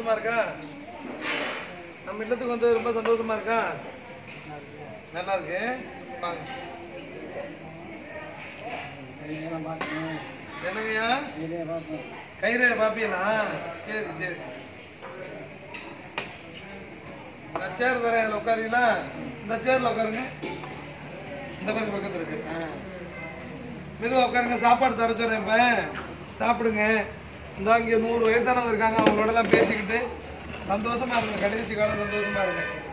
சந்தோஷமா இருக்கா நம்ம இல்லத்துக்கு வந்து ரொம்ப சந்தோஷமா இருக்கா நல்லா இருக்கு வாங்க என்னங்கய்யா கயிறு பாப்பீங்களா சரி சரி நான் சேர் தரேன் அதில் உட்காருங்களா இந்த சேர்ல உட்காருங்க இந்த மாதிரி பக்கத்தில் இருக்கு ஆ மெதுவாக உட்காருங்க சாப்பாடு தர சொல்கிறேன் இப்போ சாப்பிடுங்க இந்த இங்கே நூறு வயசானவங்க இருக்காங்க அவங்களோடலாம் பேசிக்கிட்டு சந்தோஷமா இருங்க கடைசி காலம் சந்தோஷமா இருங்க